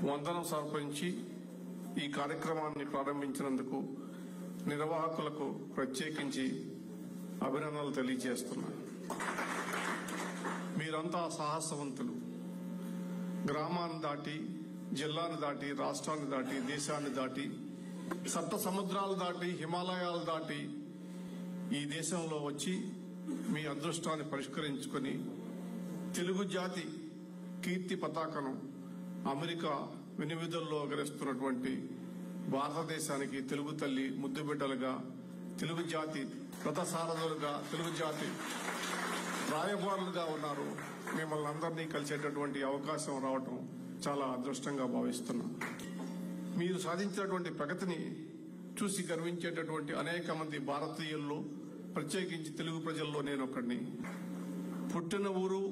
వందనం సమర్పించి ఈ కార్యక్రమాన్ని ప్రారంభించినందుకు నిర్వాహకులకు ప్రత్యేకించి అభినందనలు తెలియజేస్తున్నాను మీరంతా సాహసవంతులు గ్రామాన్ని దాటి జిల్లాను దాటి రాష్ట్రాన్ని దాటి దేశాన్ని దాటి సప్త సముద్రాలు దాటి హిమాలయాలు దాటి ఈ దేశంలో వచ్చి మీ అదృష్టాన్ని పరిష్కరించుకొని తెలుగు జాతి కీర్తి పతాకను అమెరికా వెనువిధుల్లో ఎగరేస్తున్నటువంటి భారతదేశానికి తెలుగు తల్లి ముద్దు బిడ్డలుగా తెలుగు జాతి రథసారథులుగా తెలుగు జాతి రాయబారులుగా ఉన్నారు మిమ్మల్ని అందరినీ కలిసేటటువంటి అవకాశం రావటం చాలా అదృష్టంగా భావిస్తున్నాను మీరు సాధించినటువంటి ప్రగతిని చూసి గర్వించేటటువంటి అనేక మంది భారతీయుల్లో ప్రత్యేకించి తెలుగు ప్రజల్లో నేను ఒకడిని పుట్టిన ఊరు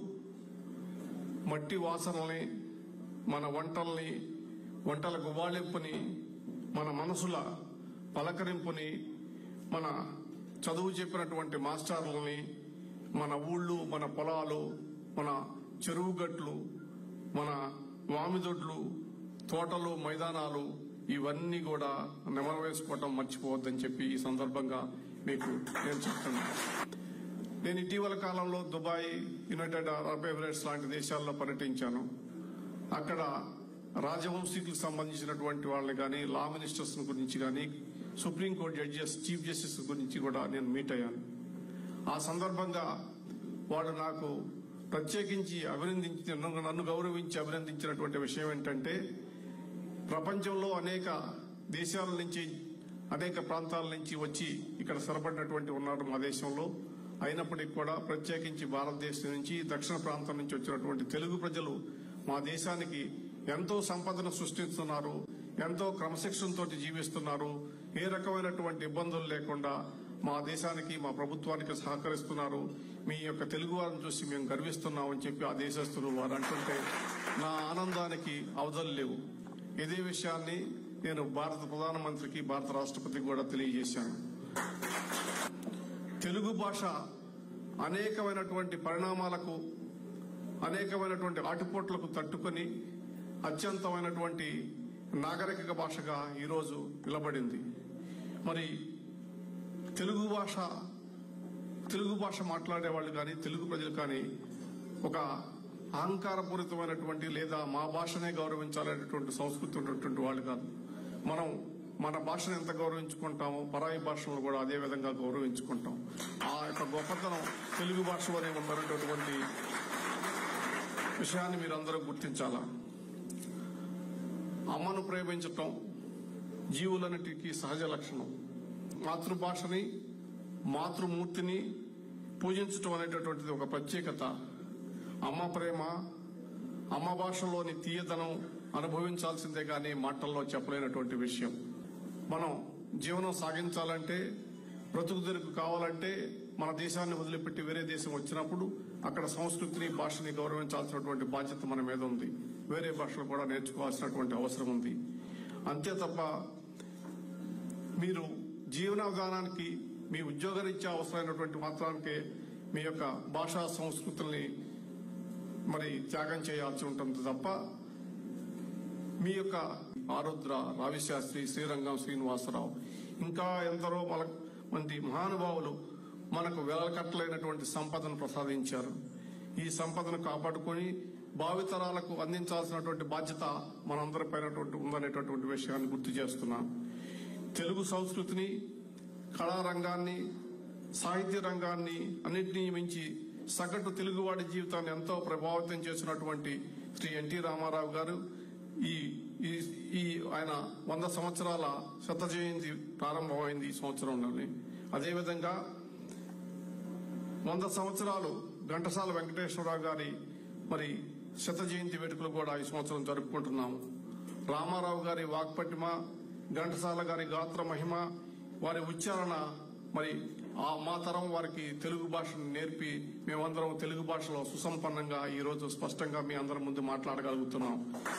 మట్టి వాసనల్ని మన వంటల్ని వంటల గుబాళింపుని మన మనసుల పలకరింపుని మన చదువు చెప్పినటువంటి మాస్టర్లని మన ఊళ్ళు మన పొలాలు మన చెరువు గట్లు మన వామిదొడ్లు తోటలు మైదానాలు ఇవన్నీ కూడా నెమరు వేసుకోవటం మర్చిపోవద్దని చెప్పి ఈ సందర్భంగా మీకు నేను చెప్తున్నాను నేను ఇటీవల కాలంలో దుబాయ్ యునైటెడ్ అరబ్ ఎమిరేట్స్ లాంటి దేశాల్లో పర్యటించాను అక్కడ రాజవంశీకులకు సంబంధించినటువంటి వాళ్ళని కానీ లా మినిస్టర్స్ గురించి కానీ సుప్రీంకోర్టు జడ్జెస్ చీఫ్ జస్టిస్ గురించి కూడా నేను మీట్ అయ్యాను ఆ సందర్భంగా వాడు నాకు ప్రత్యేకించి అభినందించి నన్ను నన్ను గౌరవించి అభినందించినటువంటి విషయం ఏంటంటే ప్రపంచంలో అనేక దేశాల నుంచి అనేక ప్రాంతాల నుంచి వచ్చి ఇక్కడ స్థిరపడినటువంటి ఉన్నారు మా దేశంలో అయినప్పటికీ కూడా ప్రత్యేకించి భారతదేశం నుంచి దక్షిణ ప్రాంతం నుంచి వచ్చినటువంటి తెలుగు ప్రజలు మా దేశానికి ఎంతో సంపదను సృష్టిస్తున్నారు ఎంతో క్రమశిక్షణతో జీవిస్తున్నారు ఏ రకమైనటువంటి ఇబ్బందులు లేకుండా మా దేశానికి మా ప్రభుత్వానికి సహకరిస్తున్నారు మీ యొక్క తెలుగు వారిని చూసి మేము గర్విస్తున్నామని చెప్పి ఆ దేశస్తులు వారు అంటుంటే నా ఆనందానికి అవధులు లేవు ఇదే విషయాన్ని నేను భారత ప్రధానమంత్రికి భారత రాష్ట్రపతికి కూడా తెలియజేశాను తెలుగు భాష అనేకమైనటువంటి పరిణామాలకు అనేకమైనటువంటి ఆటుపోట్లకు తట్టుకొని అత్యంతమైనటువంటి నాగరిక భాషగా ఈరోజు నిలబడింది మరి తెలుగు భాష తెలుగు భాష మాట్లాడే వాళ్ళు కానీ తెలుగు ప్రజలు కానీ ఒక అహంకారపూరితమైనటువంటి లేదా మా భాషనే గౌరవించాలనేటువంటి సంస్కృతి ఉన్నటువంటి వాళ్ళు కాదు మనం మన భాషను ఎంత గౌరవించుకుంటామో పరాయి భాషను కూడా అదే విధంగా గౌరవించుకుంటాం ఆ యొక్క గొప్పతనం తెలుగు భాషలోనే ఉన్నటువంటి విషయాన్ని మీరందరూ గుర్తించాలా అమ్మను ప్రేమించటం జీవులన్నిటికీ సహజ లక్షణం మాతృభాషని మాతృమూర్తిని పూజించటం అనేటటువంటిది ఒక ప్రత్యేకత అమ్మ ప్రేమ అమ్మ భాషలోని తీయదనం అనుభవించాల్సిందే కానీ మాటల్లో చెప్పలేనటువంటి విషయం మనం జీవనం సాగించాలంటే బ్రతుకు తెరుకు కావాలంటే మన దేశాన్ని వదిలిపెట్టి వేరే దేశం వచ్చినప్పుడు అక్కడ సంస్కృతిని భాషని గౌరవించాల్సినటువంటి బాధ్యత మన మీద ఉంది వేరే భాషలు కూడా నేర్చుకోవాల్సినటువంటి అవసరం ఉంది అంతే తప్ప మీరు జీవన విధానానికి మీ ఉద్యోగరీత్యా అవసరమైనటువంటి మాత్రానికే మీ యొక్క భాషా సంస్కృతుల్ని మరి త్యాగం చేయాల్సి ఉంటుంది తప్ప మీ యొక్క ఆరుద్ర రావిశాస్త్రి శ్రీరంగం శ్రీనివాసరావు ఇంకా ఎందరో మన మంది మహానుభావులు మనకు వెలకట్టలేనటువంటి సంపదను ప్రసాదించారు ఈ సంపదను కాపాడుకొని భావితరాలకు అందించాల్సినటువంటి బాధ్యత మనందరిపైన ఉందనేటటువంటి విషయాన్ని గుర్తు చేస్తున్నాం తెలుగు సంస్కృతిని కళారంగాన్ని సాహిత్య రంగాన్ని అన్నింటినీ మించి సగటు తెలుగువాడి జీవితాన్ని ఎంతో ప్రభావితం చేసినటువంటి శ్రీ ఎన్టీ రామారావు గారు ఈ ఈ ఈ ఆయన వంద సంవత్సరాల శత జయంతి ప్రారంభమైంది ఈ సంవత్సరంలోనే అదేవిధంగా వంద సంవత్సరాలు ఘంటసాల వెంకటేశ్వరరావు గారి మరి శత జయంతి వేడుకలు కూడా ఈ సంవత్సరం జరుపుకుంటున్నాము రామారావు గారి వాక్పటిమ ఘంటసాల గారి గాత్ర మహిమ వారి ఉచ్చారణ మరి ఆ మా తరం వారికి తెలుగు భాషను నేర్పి మేమందరం తెలుగు భాషలో సుసంపన్నంగా ఈ రోజు స్పష్టంగా మీ అందరి ముందు మాట్లాడగలుగుతున్నాం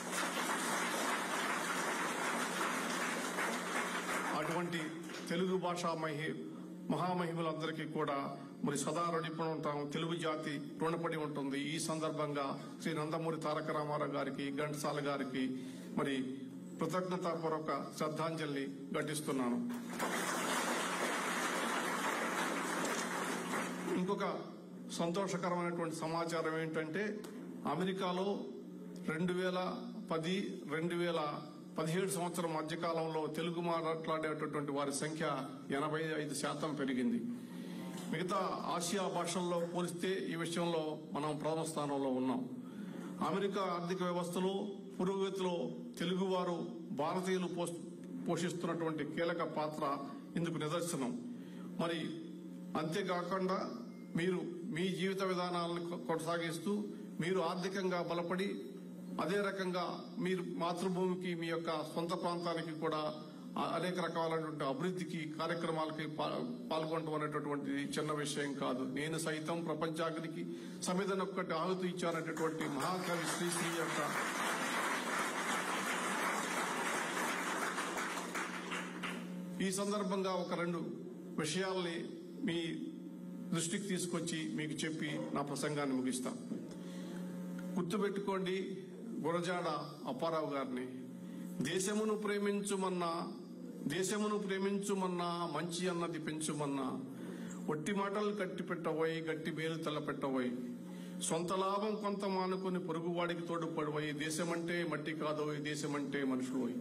అటువంటి తెలుగు భాషా మహి మహామహిములందరికీ కూడా మరి సదా రుణపడి ఉంటాం తెలుగు జాతి రుణపడి ఉంటుంది ఈ సందర్భంగా శ్రీ నందమూరి తారక రామారావు గారికి ఘంటసాల గారికి మరి కృతజ్ఞతాపూర్వక శ్రద్ధాంజలిని ఘటిస్తున్నాను ఇంకొక సంతోషకరమైనటువంటి సమాచారం ఏంటంటే అమెరికాలో రెండు వేల పది రెండు వేల పదిహేడు సంవత్సరం మధ్యకాలంలో తెలుగు మాట్లాడేటటువంటి వారి సంఖ్య ఎనభై ఐదు శాతం పెరిగింది మిగతా ఆసియా భాషల్లో పోలిస్తే ఈ విషయంలో మనం ప్రథమ స్థానంలో ఉన్నాం అమెరికా ఆర్థిక వ్యవస్థలో పురోగతిలో తెలుగువారు భారతీయులు పోష్- పోషిస్తున్నటువంటి కీలక పాత్ర ఇందుకు నిదర్శనం మరి అంతేకాకుండా మీరు మీ జీవిత విధానాలను కొ- కొనసాగిస్తూ మీరు ఆర్థికంగా బలపడి అదే రకంగా మీరు మాతృభూమికి మీ యొక్క సొంత ప్రాంతానికి కూడా ఆ- అనేక రకాలైనటువంటి అభివృద్ధికి కార్యక్రమాలకి పా- పాల్గొనడం అనేటటువంటిది చిన్న విషయం కాదు నేను సైతం ప్రపంచాగ్నికి సమిధన ఒక్కటి ఆహుతి ఇచ్చాననేటటువంటి మహాకవి శ్రీశ్రీ యొక్క ఈ సందర్భంగా ఒక రెండు విషయాల్ని మీ దృష్టికి తీసుకొచ్చి మీకు చెప్పి నా ప్రసంగాన్ని ముగిస్తా గుర్తుపెట్టుకోండి గురజాడ అప్పారావు గారిని దేశమును ప్రేమించుమన్నా దేశమును ప్రేమించుమన్నా మంచి అన్నది పెంచుమన్నా ఒట్టి మాటలు కట్టి పెట్టబోయి గట్టి బేలు తలపెట్టబోయి సొంత లాభం కొంత మానుకొని పొరుగువాడికి తోడుపడబోయి దేశమంటే మట్టి కాదోయ్ దేశమంటే మనుషులు పోయి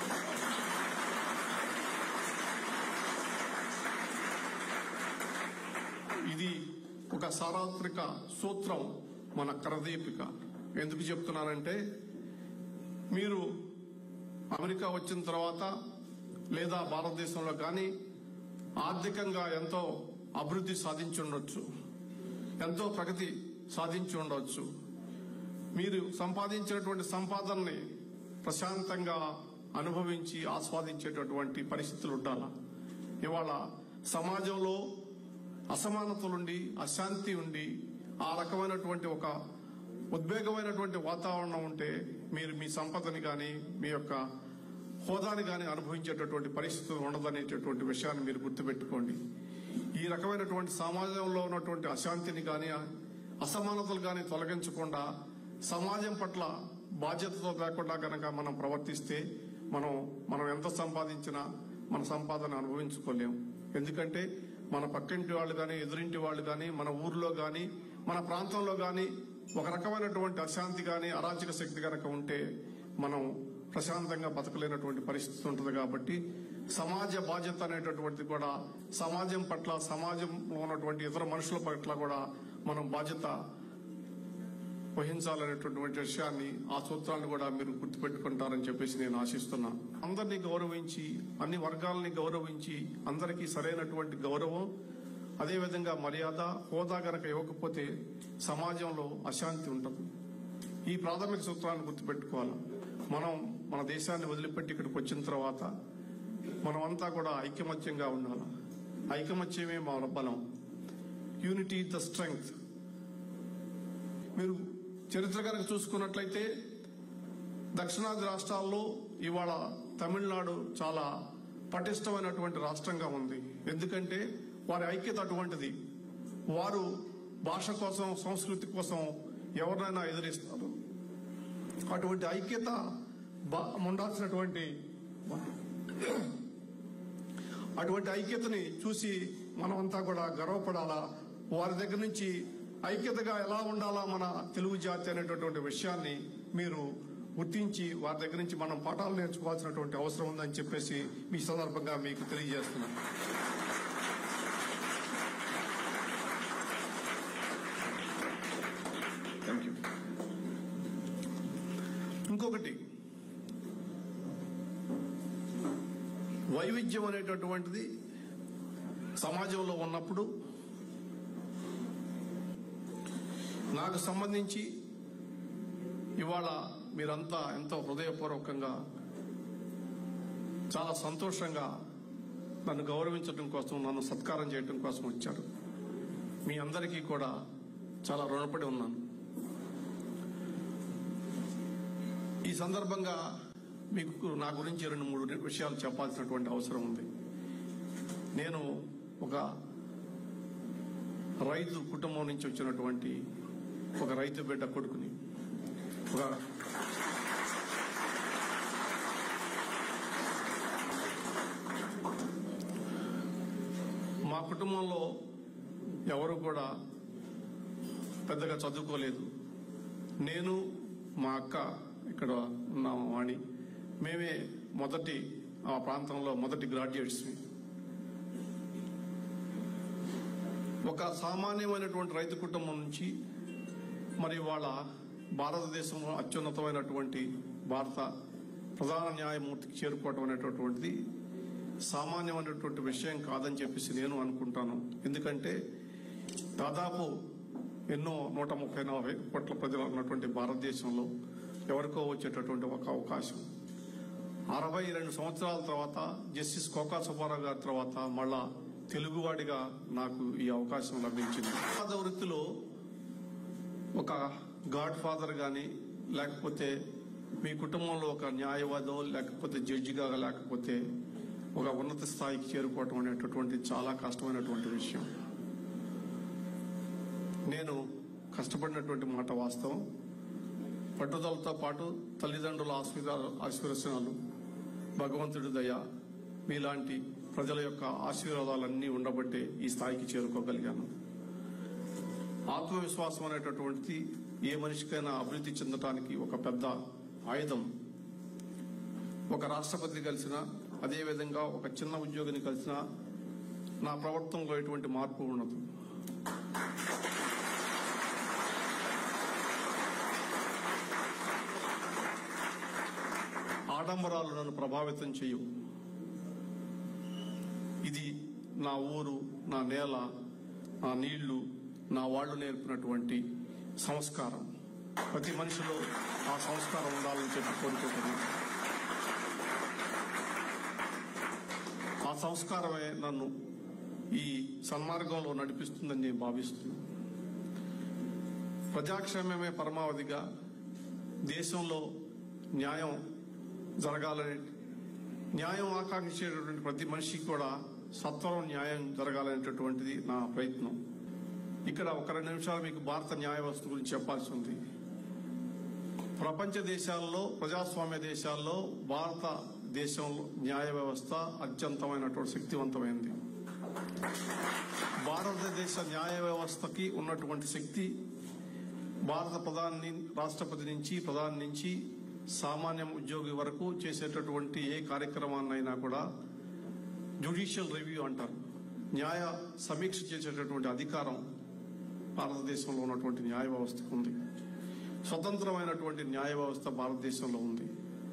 ఇది ఒక సార్వత్రిక సూత్రం మన కరదీపిక ఎందుకు చెప్తున్నానంటే మీరు అమెరికా వచ్చిన తర్వాత లేదా భారతదేశంలో కానీ ఆర్థికంగా ఎంతో అభివృద్ధి సాధించి ఉండొచ్చు ఎంతో ప్రగతి సాధించి ఉండవచ్చు మీరు సంపాదించినటువంటి సంపాదనని ప్రశాంతంగా అనుభవించి ఆస్వాదించేటటువంటి పరిస్థితులు ఉండాలా ఇవాళ సమాజంలో అసమానతలుండి అశాంతి ఉండి ఆ రకమైనటువంటి ఒక ఉద్వేగమైనటువంటి వాతావరణం ఉంటే మీరు మీ సంపదని కానీ మీ యొక్క హోదాని కానీ అనుభవించేటటువంటి పరిస్థితులు ఉండదనేటటువంటి విషయాన్ని మీరు గుర్తుపెట్టుకోండి ఈ రకమైనటువంటి సమాజంలో ఉన్నటువంటి అశాంతిని కానీ అసమానతలు కానీ తొలగించకుండా సమాజం పట్ల బాధ్యతతో లేకుండా కనుక మనం ప్రవర్తిస్తే మనం మనం ఎంత సంపాదించినా మన సంపాదన అనుభవించుకోలేం ఎందుకంటే మన పక్కింటి వాళ్ళు కానీ ఎదురింటి వాళ్ళు కానీ మన ఊర్లో కానీ మన ప్రాంతంలో కానీ ఒక రకమైనటువంటి అశాంతి కానీ అరాచక శక్తి కనుక ఉంటే మనం ప్రశాంతంగా బతకలేనటువంటి పరిస్థితి ఉంటుంది కాబట్టి సమాజ బాధ్యత అనేటటువంటిది కూడా సమాజం పట్ల సమాజంలో ఉన్నటువంటి ఇతర మనుషుల పట్ల కూడా మనం బాధ్యత వహించాలనేటటువంటి విషయాన్ని ఆ సూత్రాన్ని కూడా మీరు గుర్తుపెట్టుకుంటారని చెప్పేసి నేను ఆశిస్తున్నా అందరినీ గౌరవించి అన్ని వర్గాలని గౌరవించి అందరికీ సరైనటువంటి గౌరవం అదేవిధంగా మర్యాద హోదా గనక ఇవ్వకపోతే సమాజంలో అశాంతి ఉంటుంది ఈ ప్రాథమిక సూత్రాన్ని గుర్తుపెట్టుకోవాలి మనం మన దేశాన్ని వదిలిపెట్టి ఇక్కడికి వచ్చిన తర్వాత మనమంతా కూడా ఐకమత్యంగా ఉండాలి ఐకమత్యమే మన బలం యూనిటీ ద స్ట్రెంగ్త్ మీరు చరిత్ర కనుక చూసుకున్నట్లయితే దక్షిణాది రాష్ట్రాల్లో ఇవాళ తమిళనాడు చాలా పటిష్టమైనటువంటి రాష్ట్రంగా ఉంది ఎందుకంటే వారి ఐక్యత అటువంటిది వారు భాష కోసం సంస్కృతి కోసం ఎవరినైనా ఎదిరిస్తారు అటువంటి ఐక్యత బా- ఉండాల్సినటువంటి అటువంటి ఐక్యతని చూసి మనమంతా కూడా గర్వపడాలా వారి దగ్గర నుంచి ఐక్యతగా ఎలా ఉండాలా మన తెలుగు జాతి అనేటటువంటి విషయాన్ని మీరు గుర్తించి వారి దగ్గర నుంచి మనం పాఠాలు నేర్చుకోవాల్సినటువంటి అవసరం ఉందని చెప్పేసి మీ సందర్భంగా మీకు తెలియజేస్తున్నాను థ్యాంక్ యూ ఇంకొకటి వైవిధ్యం అనేటటువంటిది సమాజంలో ఉన్నప్పుడు నాకు సంబంధించి ఇవాళ మీరంతా ఎంతో హృదయపూర్వకంగా చాలా సంతోషంగా నన్ను గౌరవించడం కోసం నన్ను సత్కారం చేయడం కోసం వచ్చారు మీ అందరికీ కూడా చాలా రుణపడి ఉన్నాను ఈ సందర్భంగా మీకు నా గురించి రెండు మూడు విషయాలు చెప్పాల్సినటువంటి అవసరం ఉంది నేను ఒక రైతు కుటుంబం నుంచి వచ్చినటువంటి ఒక రైతు బిడ్డ కొడుకుని ఒక కుటుంబంలో ఎవరు కూడా పెద్దగా చదువుకోలేదు నేను మా అక్క ఇక్కడ ఉన్నాము వాణి మేమే మొదటి ఆ ప్రాంతంలో మొదటి గ్రాడ్యుయేట్స్ ఒక సామాన్యమైనటువంటి రైతు కుటుంబం నుంచి మరి వాళ్ళ భారతదేశంలో అత్యున్నతమైనటువంటి భారత ప్రధాన న్యాయమూర్తికి చేరుకోవటం అనేటటువంటిది సామాన్యమైనటువంటి విషయం కాదని చెప్పేసి నేను అనుకుంటాను ఎందుకంటే దాదాపు ఎన్నో నూట ముప్పై నలభై కోట్ల ప్రజలు ఉన్నటువంటి భారతదేశంలో ఎవరికో వచ్చేటటువంటి ఒక అవకాశం అరవై రెండు సంవత్సరాల తర్వాత జస్టిస్ కోకా సుబ్బారావు గారి తర్వాత మళ్ళా తెలుగువాడిగా నాకు ఈ అవకాశం లభించింది పాద వృత్తిలో ఒక గాడ్ ఫాదర్ గాని లేకపోతే మీ కుటుంబంలో ఒక న్యాయవాదో లేకపోతే జడ్జిగా లేకపోతే ఒక ఉన్నత స్థాయికి చేరుకోవటం అనేటటువంటి చాలా కష్టమైనటువంటి విషయం నేను కష్టపడినటువంటి మాట వాస్తవం పట్టుదలతో పాటు తల్లిదండ్రుల ఆశీర్వాద ఆశీర్వచనాలు భగవంతుడి దయ మీలాంటి ప్రజల యొక్క ఆశీర్వాదాలన్నీ ఉండబట్టే ఈ స్థాయికి చేరుకోగలిగాను ఆత్మవిశ్వాసం అనేటటువంటిది ఏ మనిషికైనా అభివృద్ధి చెందడానికి ఒక పెద్ద ఆయుధం ఒక రాష్ట్రపతి కలిసిన అదేవిధంగా ఒక చిన్న ఉద్యోగిని కలిసిన నా ప్రవర్తనలో ఎటువంటి మార్పు ఉండదు ఆడంబరాలు నన్ను ప్రభావితం చేయవు ఇది నా ఊరు నా నేల నా నీళ్లు నా వాళ్ళు నేర్పినటువంటి సంస్కారం ప్రతి మనిషిలో ఆ సంస్కారం ఉండాలని చెప్పి కోరుకుంటున్నాను ఆ సంస్కారమే నన్ను ఈ సన్మార్గంలో నడిపిస్తుందని నేను భావిస్తున్నాను ప్రజాక్షేమమే పరమావధిగా దేశంలో న్యాయం జరగాలని న్యాయం ఆకాంక్షించేటటువంటి ప్రతి మనిషికి కూడా సత్వరం న్యాయం జరగాలనేటటువంటిది నా ప్రయత్నం ఇక్కడ ఒక రెండు నిమిషాలు మీకు భారత న్యాయ వ్యవస్థ గురించి చెప్పాల్సి ఉంది ప్రపంచ దేశాల్లో ప్రజాస్వామ్య దేశాల్లో భారత దేశంలో న్యాయ వ్యవస్థ అత్యంతమైనటువంటి శక్తివంతమైనది భారతదేశ న్యాయ వ్యవస్థకి ఉన్నటువంటి శక్తి భారత ప్రధాని రాష్ట్రపతి నుంచి ప్రధాని నుంచి సామాన్య ఉద్యోగి వరకు చేసేటటువంటి ఏ కార్యక్రమాన్నైనా కూడా జ్యుడిషియల్ రివ్యూ అంటారు న్యాయ సమీక్ష చేసేటటువంటి అధికారం భారతదేశంలో ఉన్నటువంటి న్యాయ వ్యవస్థకు ఉంది స్వతంత్రమైనటువంటి న్యాయ వ్యవస్థ భారతదేశంలో ఉంది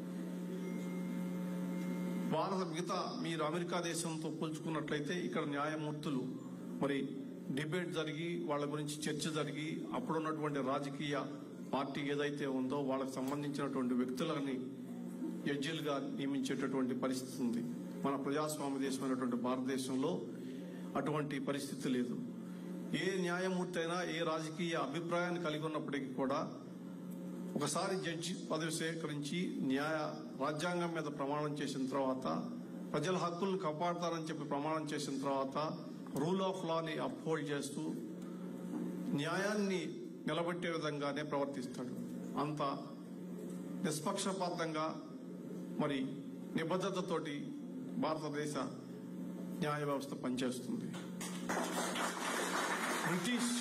భారత మిగతా మీరు అమెరికా దేశంతో పోల్చుకున్నట్లయితే ఇక్కడ న్యాయమూర్తులు మరి డిబేట్ జరిగి వాళ్ళ గురించి చర్చ జరిగి అప్పుడున్నటువంటి రాజకీయ పార్టీ ఏదైతే ఉందో వాళ్ళకి సంబంధించినటువంటి వ్యక్తులని జడ్జిలుగా నియమించేటటువంటి పరిస్థితి ఉంది మన ప్రజాస్వామ్య దేశమైనటువంటి భారతదేశంలో అటువంటి పరిస్థితి లేదు ఏ న్యాయమూర్తి అయినా ఏ రాజకీయ అభిప్రాయాన్ని కలిగి ఉన్నప్పటికీ కూడా ఒకసారి జడ్జి పదవి స్వీకరించి న్యాయ రాజ్యాంగం మీద ప్రమాణం చేసిన తర్వాత ప్రజల హక్కులను కాపాడతారని చెప్పి ప్రమాణం చేసిన తర్వాత రూల్ ఆఫ్ లాని అప్హోల్డ్ చేస్తూ న్యాయాన్ని నిలబెట్టే విధంగానే ప్రవర్తిస్తాడు అంత నిష్పక్షపాతంగా మరి నిబద్ధతతోటి భారతదేశ న్యాయ వ్యవస్థ పనిచేస్తుంది బ్రిటిష్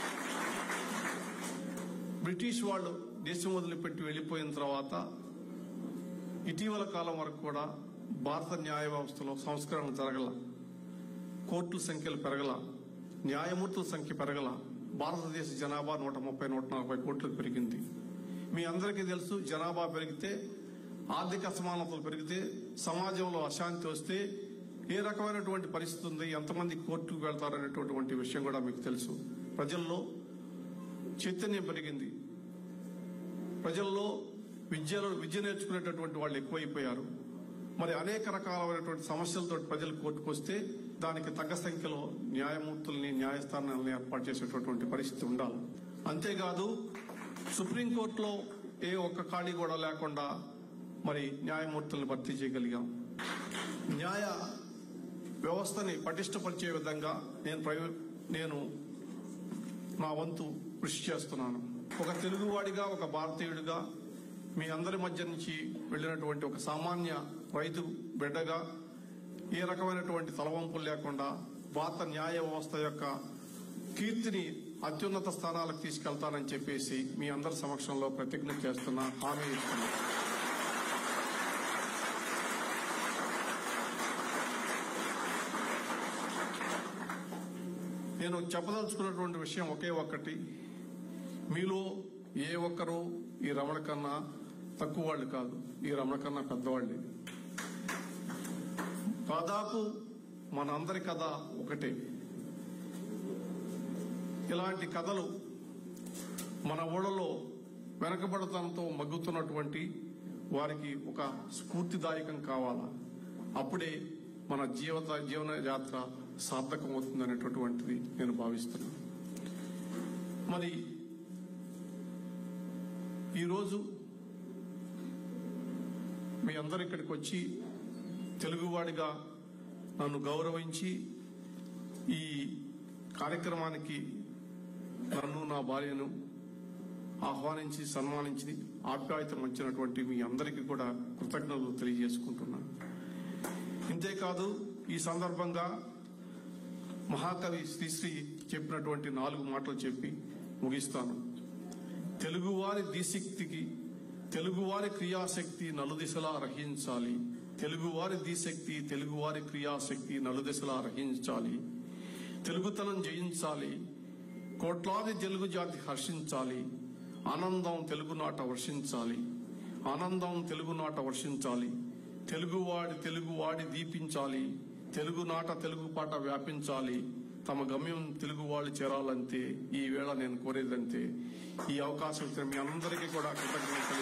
బ్రిటిష్ వాళ్ళు దేశం వదిలిపెట్టి వెళ్ళిపోయిన తర్వాత ఇటీవల కాలం వరకు కూడా భారత న్యాయ వ్యవస్థలో సంస్కరణ జరగల కోర్టుల సంఖ్యలు పెరగల న్యాయమూర్తుల సంఖ్య పెరగల భారతదేశ జనాభా నూట ముప్పై నూట నలభై కోట్లకు పెరిగింది మీ అందరికీ తెలుసు జనాభా పెరిగితే ఆర్థిక అసమానతలు పెరిగితే సమాజంలో అశాంతి వస్తే ఏ రకమైనటువంటి పరిస్థితి ఉంది ఎంతమంది కోర్టుకు వెళ్తారనేటటువంటి విషయం కూడా మీకు తెలుసు ప్రజల్లో చైతన్యం పెరిగింది ప్రజల్లో విద్యలో విద్య నేర్చుకునేటటువంటి వాళ్ళు ఎక్కువైపోయారు మరి అనేక రకాలైనటువంటి సమస్యలతో ప్రజలు కోర్టుకు వస్తే దానికి తగ్గ సంఖ్యలో న్యాయమూర్తుల్ని న్యాయస్థానాలను ఏర్పాటు చేసేటటువంటి పరిస్థితి ఉండాలి అంతేకాదు సుప్రీంకోర్టులో ఏ ఒక్క ఖాళీ కూడా లేకుండా మరి న్యాయమూర్తులను భర్తీ చేయగలిగాం న్యాయ వ్యవస్థని పటిష్టపరిచే విధంగా నేను ప్రయో- నేను నా వంతు కృషి చేస్తున్నాను ఒక తెలుగువాడిగా ఒక భారతీయుడిగా మీ అందరి మధ్య నుంచి వెళ్ళినటువంటి ఒక సామాన్య రైతు బిడ్డగా ఏ రకమైనటువంటి తలవంపులు లేకుండా భారత న్యాయ వ్యవస్థ యొక్క కీర్తిని అత్యున్నత స్థానాలకు తీసుకెళ్తానని చెప్పేసి మీ అందరి సమక్షంలో ప్రతిజ్ఞ చేస్తున్నా హామీ ఇస్తున్నా నేను చెప్పదలుచుకున్నటువంటి విషయం ఒకే ఒక్కటి మీలో ఏ ఒక్కరు ఈ రమణ కన్నా తక్కువ వాళ్ళు కాదు ఈ రమణ కన్నా పెద్దవాళ్ళే దాదాపు మనందరి కథ ఒకటే ఇలాంటి కథలు మన ఊళ్ళలో వెనకబడతంతో మగ్గుతున్నటువంటి వారికి ఒక స్ఫూర్తిదాయకం కావాలా అప్పుడే మన జీవిత జీవన యాత్ర సార్థకం అవుతుందనేటటువంటిది నేను భావిస్తున్నాను మరి ఈరోజు మీ అందరు ఇక్కడికి వచ్చి తెలుగువాడిగా నన్ను గౌరవించి ఈ కార్యక్రమానికి నన్ను నా భార్యను ఆహ్వానించి సన్మానించి ఆప్యాయతం వచ్చినటువంటి మీ అందరికీ కూడా కృతజ్ఞతలు తెలియజేసుకుంటున్నాను ఇంతేకాదు ఈ సందర్భంగా మహాకవి శ్రీశ్రీ చెప్పినటువంటి నాలుగు మాటలు చెప్పి ముగిస్తాను తెలుగువారి దీశక్తికి తెలుగువారి క్రియాశక్తి నలుదిశలా రహించాలి తెలుగువారి దీశక్తి తెలుగువారి క్రియాశక్తి నలుదిశలా రహించాలి తెలుగుతనం జయించాలి కోట్లాది తెలుగు జాతి హర్షించాలి ఆనందం తెలుగునాట వర్షించాలి ఆనందం తెలుగునాట వర్షించాలి తెలుగువాడి తెలుగువాడి దీపించాలి తెలుగునాట తెలుగు పాట వ్యాపించాలి తమ గమ్యం తెలుగు వాళ్ళు చేరాలంతే ఈ వేళ నేను కోరేదంతే ఈ అవకాశం ఇచ్చిన మీ అందరికీ కూడా కృతజ్ఞతలు